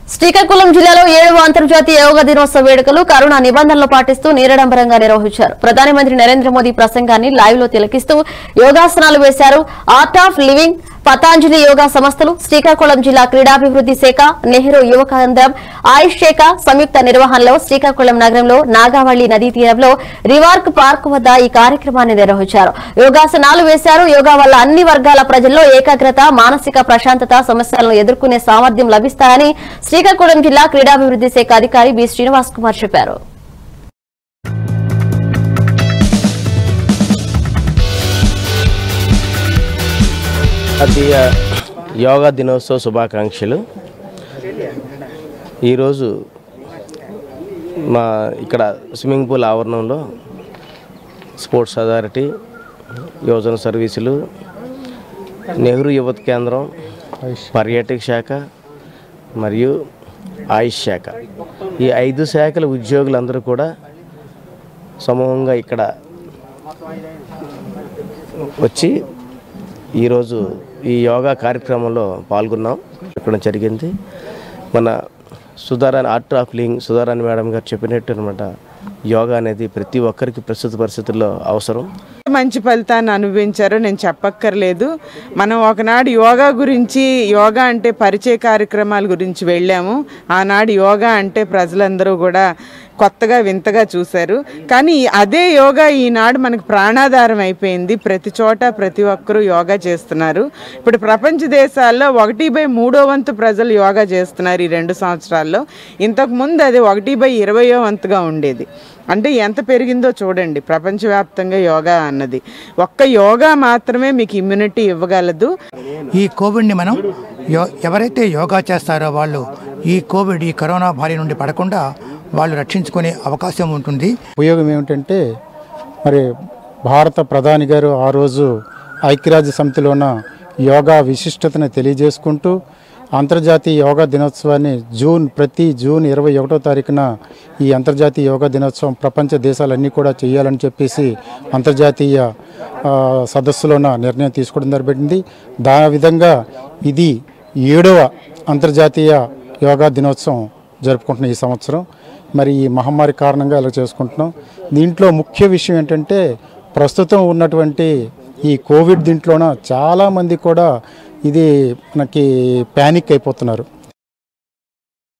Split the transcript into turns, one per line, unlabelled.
శ్రీకాకుళం జిల్లాలో ఏడవ అంతర్జాతీయ యోగా దినోత్సవ వేడుకలు కరోనా నిబంధనలు పాటిస్తూ నిరాడంబరంగా నిర్వహించారు ప్రధానమంత్రి నరేంద్ర మోదీ ప్రసంగాన్ని లైవ్ లో తిలకిస్తూ యోగాసనాలు వేశారు art of living Patanjali yoga సంస్థలు శ్రీకాకుళం జిల్లా క్రీడాభివృద్ది శాఖ నెహ్రూ యువ కేంద్రం ఆయుష్ శాఖ సంయుక్త నిర్వహణలో శ్రీకాకుళం నగరంలో నాగావళి నదీ తీరంలో రివార్క్ పార్క్ వద్ద ఈ కార్యక్రమాన్ని నిర్వహించారు యోగాసనాలు వేశారు యోగా వల్ల అన్ని వర్గాల ప్రజల్లో ఏకాగ్రత మానసిక ప్రశాంతత సమస్యలను ఎదుర్కొనే సామర్థ్యం లభిస్తాయని శ్రీకాకుళం జిల్లా క్రీడాభివృద్ది శాఖ అధికారి బి శ్రీనివాస్ కుమార్ చెప్పారు
జాతీయ యోగా దినోత్సవ శుభాకాంక్షలు ఈరోజు మా ఇక్కడ స్విమ్మింగ్ పూల్ ఆవరణంలో స్పోర్ట్స్ అథారిటీ యోజన సర్వీసులు నెహ్రూ యువత కేంద్రం పర్యాటక శాఖ మరియు ఆయుష్ శాఖ ఈ ఐదు శాఖల ఉద్యోగులందరూ కూడా సమూహంగా ఇక్కడ వచ్చి ఈరోజు ఈ యోగా కార్యక్రమంలో పాల్గొన్నాం ఇక్కడ జరిగింది మన Sudharani art of living Sudharani madam గారు చెప్పినట్టు అనమాట యోగా అనేది ప్రతి ఒక్కరికి ప్రస్తుత పరిస్థితుల్లో అవసరం
మంచి ఫలితాన్ని అనుభవించారో నేను చెప్పక్కర్లేదు మనం ఒకనాడు యోగా గురించి యోగా అంటే పరిచయ కార్యక్రమాల గురించి వెళ్ళాము ఆనాడు యోగా అంటే ప్రజలందరూ కూడా కొత్తగా వింతగా చూశారు కానీ అదే యోగా ఈనాడు మనకు ప్రాణాధారం అయిపోయింది ప్రతి చోట ప్రతి ఒక్కరూ యోగా చేస్తున్నారు ఇప్పుడు ప్రపంచ దేశాల్లో ఒకటి బై మూడో వంతు ప్రజలు యోగా చేస్తున్నారు ఈ రెండు సంవత్సరాల్లో ఇంతకు ముందు అది ఒకటి బై ఇరవయో వంతుగా ఉండేది అంటే ఎంత పెరిగిందో చూడండి ప్రపంచవ్యాప్తంగా యోగా అన్నది ఒక్క యోగా మాత్రమే మీకు ఇమ్యూనిటీ ఇవ్వగలదు
ఈ కోవిడ్ని మనం యో ఎవరైతే యోగా చేస్తారో వాళ్ళు ఈ కోవిడ్ ఈ కరోనా బారి నుండి పడకుండా వాళ్ళు రక్షించుకునే అవకాశం ఉంటుంది
ఉపయోగం ఏమిటంటే మరి భారత ప్రధాని గారు ఆ రోజు ఐక్యరాజ్య సమితిలోన యోగా విశిష్టతను తెలియజేసుకుంటూ అంతర్జాతీయ యోగా దినోత్సవాన్ని జూన్ ప్రతి జూన్ ఇరవై ఒకటో తారీఖున ఈ అంతర్జాతీయ యోగా దినోత్సవం ప్రపంచ దేశాలన్నీ కూడా చేయాలని చెప్పేసి అంతర్జాతీయ ఆ, సదస్సులోన నిర్ణయం తీసుకోవడం జరిగింది దా విధంగా ఇది ఏడవ అంతర్జాతీయ యోగా దినోత్సవం జరుపుకుంటున్నాం ఈ సంవత్సరం మరి ఈ మహమ్మారి కారణంగా ఇలా చేసుకుంటున్నాం దీంట్లో ముఖ్య విషయం ఏంటంటే ప్రస్తుతం ఉన్నటువంటి ఈ కోవిడ్ దీంట్లోన చాలామంది కూడా ఇది మనకి ప్యానిక్ అయిపోతున్నారు